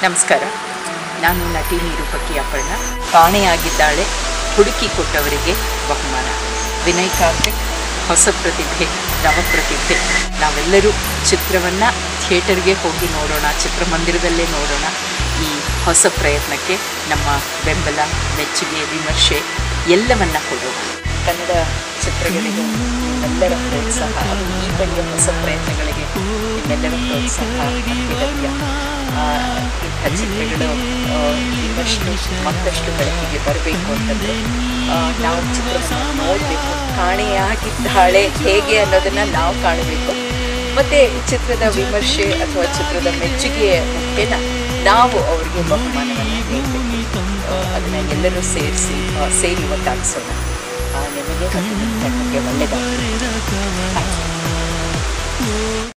ನಮಸ್ಕಾರ ನಾನು ನಟಿ ನಿರೂಪಕಿ ಅಪರ್ಣ ಕಾಣೆಯಾಗಿದ್ದಾಳೆ ಹುಡುಕಿ ಕೊಟ್ಟವರಿಗೆ ಬಹುಮಾನ ವಿನಯ್ ಕಾರ್ತಿಕ್ ಹೊಸ ಪ್ರತಿಭೆ ನವ ಪ್ರತಿಭೆ ನಾವೆಲ್ಲರೂ ಚಿತ್ರವನ್ನು ಥಿಯೇಟರ್ಗೆ ಹೋಗಿ ನೋಡೋಣ ಚಿತ್ರಮಂದಿರದಲ್ಲೇ ನೋಡೋಣ ಈ ಹೊಸ ಪ್ರಯತ್ನಕ್ಕೆ ನಮ್ಮ ಬೆಂಬಲ ಮೆಚ್ಚುಗೆ ವಿಮರ್ಶೆ ಎಲ್ಲವನ್ನ ಕೊಡೋಣ ಕನ್ನಡ ಚಿತ್ರಗಳಿಗೆ ನಿಮ್ಮೆಲ್ಲರ ಪ್ರೋತ್ಸಾಹ ಈ ಬಗೆಯ ಹೊಸ ಪ್ರಯತ್ನಗಳಿಗೆ ನಿಮ್ಮೆಲ್ಲರ ಪ್ರೋತ್ಸಾಹ ಅತ್ಯಗತ್ಯ ಆ, ಇಂಥ ಚಿತ್ರಗಳು ಆ, ಇನ್ನಷ್ಟು ಮತ್ತಷ್ಟು ಬೆಳಕಿಗೆ ಬರಬೇಕು ಅಂತಂದರೆ ನಾವು ಚಿತ್ರವನ್ನು ನೋಡಬೇಕು ಕಾಣೆಯಾಗಿದ್ದಾಳೆ ಹೇಗೆ ಅನ್ನೋದನ್ನು ನಾವು ಕಾಣಬೇಕು ಮತ್ತು ಚಿತ್ರದ ವಿಮರ್ಶೆ ಅಥವಾ ಚಿತ್ರದ ಮೆಚ್ಚುಗೆಯ ಮುಖೇನ ನಾವು ಅವರಿಗೆ ಬಹುಮಾನವನ್ನು ನೀಡಬೇಕು ಅದನ್ನು ಎಲ್ಲರೂ ಸೇರಿಸಿ ಸೇರಿ ಒಟ್ಟಾಗಿಸೋಣ ಆ, ನಿಮಗೆ ಮತ್ತು ನಿಮ್ಮ ತಂಡಕ್ಕೆ ಒಳ್ಳೆಯದಾಗಲಿ